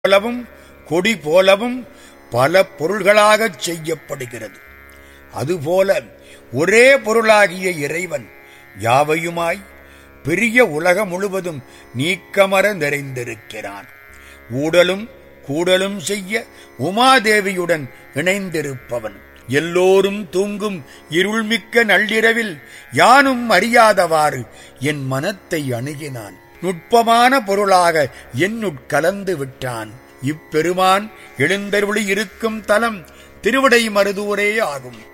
போலவும் கொடி போலவும் பல பொருள்களாகச் செய்யப்படுகிறது அதுபோல ஒரே பொருளாகிய இறைவன் யாவையுமாய் பெரிய உலகம் முழுவதும் நீக்கமர நிறைந்திருக்கிறான் ஊடலும் கூடலும் செய்ய உமாதேவியுடன் இணைந்திருப்பவன் எல்லோரும் தூங்கும் இருள்மிக்க நள்ளிரவில் யானும் அறியாதவாறு என் மனத்தை அணுகினான் நுட்பமான பொருளாக என்னுட்கலந்து விட்டான் இப்பெருமான் எழுந்தருளி இருக்கும் தலம் திருவிடை மருதூரே ஆகும்